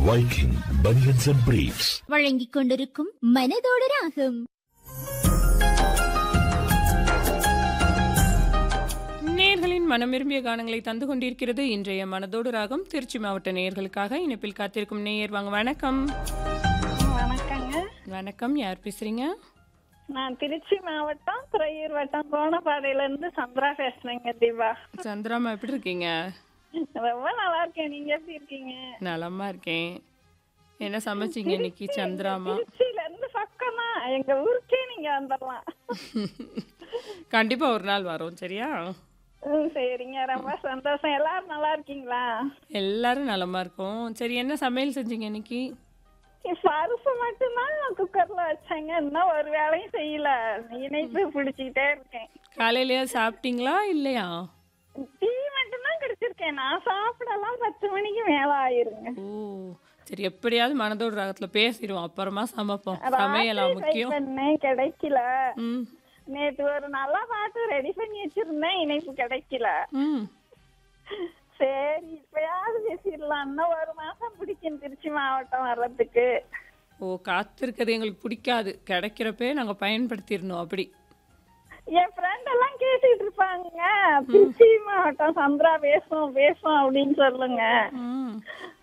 Viking Bunions and Briefs. வழங்கிக் கொண்டிருக்கும் மனதோடு ராகம் நேர்களின் மனம் விரும்பிய கானங்களை தந்து கொண்டிருக்கிறது இன்றைய மனதோடு ராகம் திருச்சி மாவட்ட நேயர்களுக்காக இணைப்பில் காத்திருக்கும் நேயர் வாங்க வணக்கம் வணக்கங்க வணக்கம் யார் பேசுறீங்க நான் திருச்சி மாவட்டம் துறையூர் வட்டம் கோணப்பாதையில இருந்து சந்திரா பேசுறேங்க தீபா சந்திராமா எப்படி இருக்கீங்க ரொம்ப நல்லா இருக்கேன் நீங்க எப்படி இருக்கீங்க நலமா இருக்கேன் என்ன சமைச்சீங்க இன்னைக்கு சந்திராமா திருச்சியில இருந்து பக்கம் தான் எங்க ஊருக்கே நீங்க வந்துடலாம் கண்டிப்பா ஒரு நாள் வரோம் சரியா ம், சரிங்க ரொம்ப சந்தோஷம் எல்லாரும் நல்லா இருக்கீங்களா எல்லாரும் நலமா இருக்கோம் சரி என்ன சமையல் செஞ்சீங்க இன்னைக்கு பருப்பு மட்டும்தான் குக்கர்ல வச்சேங்க இன்னும் ஒரு வேலையும் செய்யல இணைப்பு பிடிச்சிக்கிட்டே இருக்கேன் காலையிலயா சாப்பிட்டீங்களா இல்லையா டீ மட்டும்தான் குடிச்சிருக்கேன் நான் சாப்பிடலாம் பத்து மணிக்கு மேல ஆயிருங்க ஓ சரி எப்படியாவது மனதோடு ராகத்துல பேசிடுவோம் அப்புறமா சமைப்போம் சமையலா ராத்திரி try முக்கியம் பண்ணேன் கிடைக்கல ம் நேத்து ஒரு நல்ல பாட்டு ரெடி பண்ணி வச்சிருந்தேன் இணைப்பு கிடைக்கல ம் சரி இப்பயாவது பேசிடலாம் இன்னும் ஒரு மாசம் பிடிக்கும் திருச்சி மாவட்டம் வர்றதுக்கு ஓ காத்திருக்கிறது எங்களுக்கு பிடிக்காது கிடைக்கிறப்பே நாங்க பயன்படுத்திடணும் அப்படி என் ஃப்ரெண்ட் எல்லாம் கேட்டுட்டு இருப்பாங்க திருச்சி மாவட்டம் சந்திரா பேசும் பேசும் அப்படின்னு சொல்லுங்க ம்